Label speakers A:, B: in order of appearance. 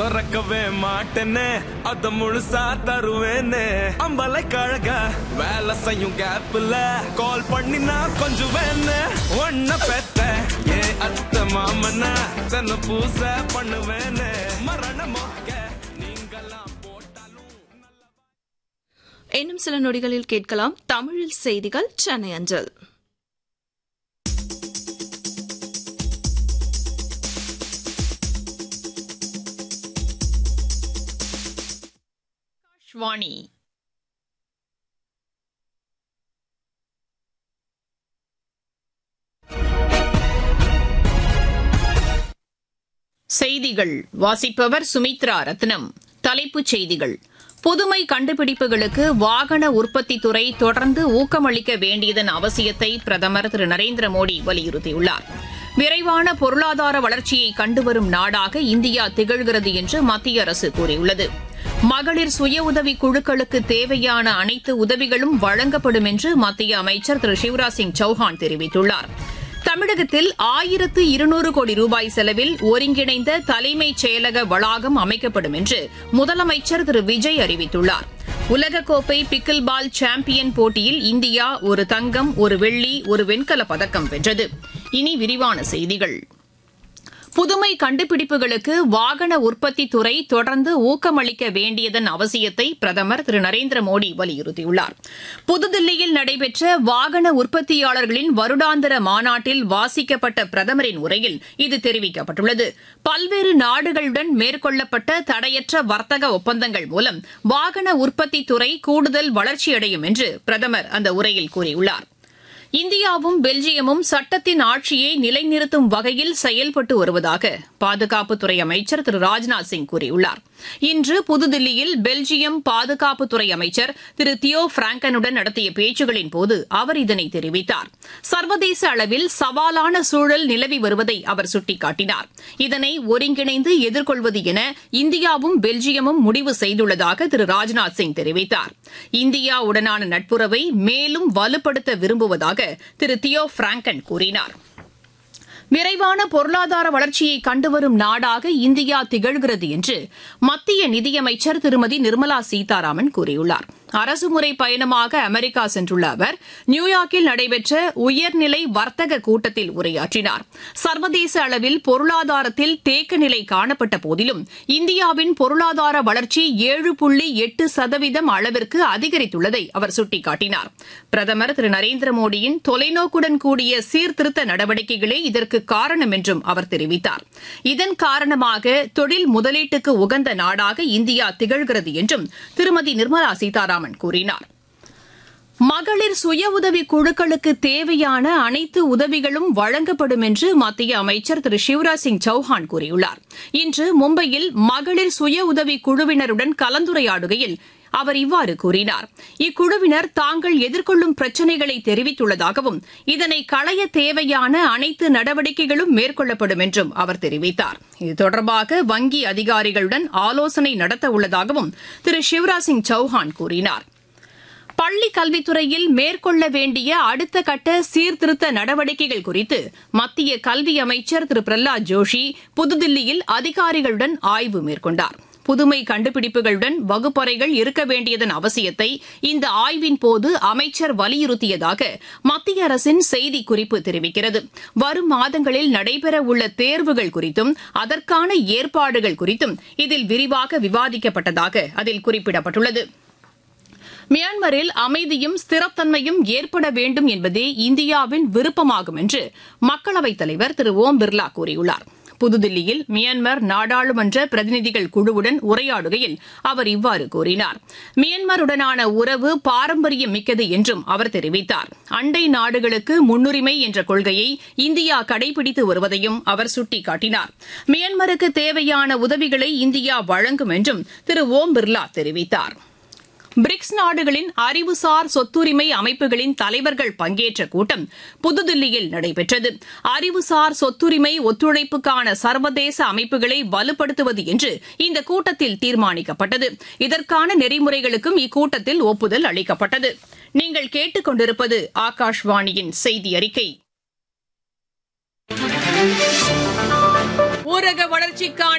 A: மறக்கவே மாட்டேன்னு அத முழுசா தருவேன்னு அம்பலை கழக வேலை செய்யும் கேப்ல கால் பண்ணி நான் கொஞ்சம் வேணு ஒன்ன பெத்த ஏ அத்த மாமன தன்னை பூச பண்ணுவேன்னு மரண மொக்க நீங்கெல்லாம் போட்டாலும்
B: இன்னும் சில நொடிகளில் கேட்கலாம் தமிழில் செய்திகள் சென்னை அஞ்சல்
C: ஆகாஷ்வாணி செய்திகள் வாசிப்பவர் சுமித்ரா ரத்னம் தலைப்புச் செய்திகள் புதுமை கண்டுபிடிப்புகளுக்கு வாகன உற்பத்தித் துறை தொடர்ந்து ஊக்கமளிக்க வேண்டியதன் அவசியத்தை பிரதமர் திரு நரேந்திர மோடி வலியுறுத்தியுள்ளார் விரைவான பொருளாதார வளர்ச்சியை கண்டுவரும் நாடாக இந்தியா திகழ்கிறது என்று மத்திய அரசு கூறியுள்ளது மகளிர் சுய உதவி குழுக்களுக்கு தேவையான அனைத்து உதவிகளும் வழங்கப்படும் என்று மத்திய அமைச்சர் திரு சிவராஜ் சிங் சௌஹான் தெரிவித்துள்ளார் தமிழகத்தில் ஆயிரத்து இருநூறு கோடி ரூபாய் செலவில் ஒருங்கிணைந்த தலைமைச் செயலக வளாகம் அமைக்கப்படும் என்று முதலமைச்சர் திரு விஜய் அறிவித்துள்ளார் உலகக்கோப்பை பிக்கில் பால் சாம்பியன் போட்டியில் இந்தியா ஒரு தங்கம் ஒரு வெள்ளி ஒரு வெண்கலப் பதக்கம் வென்றது இனி விரிவான செய்திகள் புதுமை கண்டுபிடிப்புகளுக்கு வாகன உற்பத்தி துறை தொடர்ந்து ஊக்கமளிக்க வேண்டியதன் அவசியத்தை பிரதமர் திரு நரேந்திர மோடி வலியுறுத்தியுள்ளார் புதுதில்லியில் நடைபெற்ற வாகன உற்பத்தியாளர்களின் வருடாந்திர மாநாட்டில் வாசிக்கப்பட்ட பிரதமரின் உரையில் இது தெரிவிக்கப்பட்டுள்ளது பல்வேறு நாடுகளுடன் மேற்கொள்ளப்பட்ட தடையற்ற வர்த்தக ஒப்பந்தங்கள் மூலம் வாகன உற்பத்தி துறை கூடுதல் வளர்ச்சியடையும் என்று பிரதமர் அந்த உரையில் கூறியுள்ளார் இந்தியாவும் பெல்ஜியமும் சட்டத்தின் ஆட்சியை நிலைநிறுத்தும் வகையில் செயல்பட்டு வருவதாக பாதுகாப்புத்துறை அமைச்சர் திரு ராஜ்நாத் சிங் கூறியுள்ளார் இன்று புதுதில்லியில் பெல்ஜியம் பாதுகாப்புத்துறை அமைச்சர் திரு தியோ பிராங்கனுடன் நடத்திய பேச்சுகளின் போது அவர் இதனை தெரிவித்தார் சர்வதேச அளவில் சவாலான சூழல் நிலவி வருவதை அவர் சுட்டிக்காட்டினார் இதனை ஒருங்கிணைந்து எதிர்கொள்வது என இந்தியாவும் பெல்ஜியமும் முடிவு செய்துள்ளதாக திரு ராஜ்நாத் சிங் தெரிவித்தார் இந்தியாவுடனான நட்புறவை மேலும் வலுப்படுத்த விரும்புவதாக திரு தியோ பிராங்கன் கூறினார் விரைவான பொருளாதார வளர்ச்சியை கண்டுவரும் நாடாக இந்தியா திகழ்கிறது என்று மத்திய நிதியமைச்சர் திருமதி நிர்மலா சீதாராமன் கூறியுள்ளார் அரசுமுறை பயணமாக அமெரிக்கா சென்றுள்ள அவர் நியூயார்க்கில் நடைபெற்ற உயர்நிலை வர்த்தக கூட்டத்தில் உரையாற்றினார் சர்வதேச அளவில் பொருளாதாரத்தில் தேக்க நிலை காணப்பட்ட போதிலும் இந்தியாவின் பொருளாதார வளர்ச்சி ஏழு புள்ளி எட்டு சதவீதம் அளவிற்கு அதிகரித்துள்ளதை அவர் சுட்டிக்காட்டினார் பிரதமர் திரு நரேந்திர மோடியின் தொலைநோக்குடன் கூடிய சீர்திருத்த நடவடிக்கைகளே இதற்கு காரணம் என்றும் அவர் தெரிவித்தார் இதன் காரணமாக தொழில் முதலீட்டுக்கு உகந்த நாடாக இந்தியா திகழ்கிறது என்றும் திருமதி நிர்மலா சீதாராமன் கூறினார் மகளிர் சுய உதவி குழுக்களுக்கு தேவையான அனைத்து உதவிகளும் வழங்கப்படும் என்று மத்திய அமைச்சர் திரு சிவராஜ் சிங் சௌஹான் கூறியுள்ளார் இன்று மும்பையில் மகளிர் சுய உதவி குழுவினருடன் கலந்துரையாடுகையில் அவர் இவ்வாறு கூறினார் இக்குழுவினர் தாங்கள் எதிர்கொள்ளும் பிரச்சினைகளை தெரிவித்துள்ளதாகவும் இதனை களைய தேவையான அனைத்து நடவடிக்கைகளும் மேற்கொள்ளப்படும் என்றும் அவர் தெரிவித்தார் இது தொடர்பாக வங்கி அதிகாரிகளுடன் ஆலோசனை நடத்த உள்ளதாகவும் திரு சிவராஜ் சிங் சௌஹான் கூறினார் பள்ளி கல்வித்துறையில் மேற்கொள்ள வேண்டிய அடுத்த கட்ட சீர்திருத்த நடவடிக்கைகள் குறித்து மத்திய கல்வி அமைச்சர் திரு பிரஹ்லாத் ஜோஷி புதுதில்லியில் அதிகாரிகளுடன் ஆய்வு மேற்கொண்டார் புதுமை கண்டுபிடிப்புகளுடன் வகுப்பறைகள் இருக்க வேண்டியதன் அவசியத்தை இந்த ஆய்வின் போது அமைச்சர் வலியுறுத்தியதாக மத்திய அரசின் செய்திக்குறிப்பு தெரிவிக்கிறது வரும் மாதங்களில் நடைபெறவுள்ள தேர்வுகள் குறித்தும் அதற்கான ஏற்பாடுகள் குறித்தும் இதில் விரிவாக விவாதிக்கப்பட்டதாக அதில் குறிப்பிடப்பட்டுள்ளது மியான்மரில் அமைதியும் ஸ்திரத்தன்மையும் ஏற்பட வேண்டும் என்பதே இந்தியாவின் விருப்பமாகும் என்று மக்களவைத் தலைவர் திரு ஓம் பிர்லா கூறியுள்ளார் புதுதில்லியில் மியான்மர் நாடாளுமன்ற பிரதிநிதிகள் குழுவுடன் உரையாடுகையில் அவர் இவ்வாறு கூறினார் மியான்மருடனான உறவு பாரம்பரியம் மிக்கது என்றும் அவர் தெரிவித்தார் அண்டை நாடுகளுக்கு முன்னுரிமை என்ற கொள்கையை இந்தியா கடைபிடித்து வருவதையும் அவர் சுட்டிக்காட்டினார் மியான்மருக்கு தேவையான உதவிகளை இந்தியா வழங்கும் என்றும் திரு ஓம் பிர்லா தெரிவித்தார் பிரிக்ஸ் நாடுகளின் அறிவுசார் சொத்துரிமை அமைப்புகளின் தலைவர்கள் பங்கேற்ற கூட்டம் புதுதில்லியில் நடைபெற்றது அறிவுசார் சொத்துரிமை ஒத்துழைப்புக்கான சர்வதேச அமைப்புகளை வலுப்படுத்துவது என்று இந்த கூட்டத்தில் தீர்மானிக்கப்பட்டது இதற்கான நெறிமுறைகளுக்கும் இக்கூட்டத்தில் ஒப்புதல் அளிக்கப்பட்டது நீங்கள் கேட்டுக்கொண்டிருப்பது ஆகாஷ்வாணியின் செய்தி அறிக்கை ஊரக வளர்ச்சிக்கான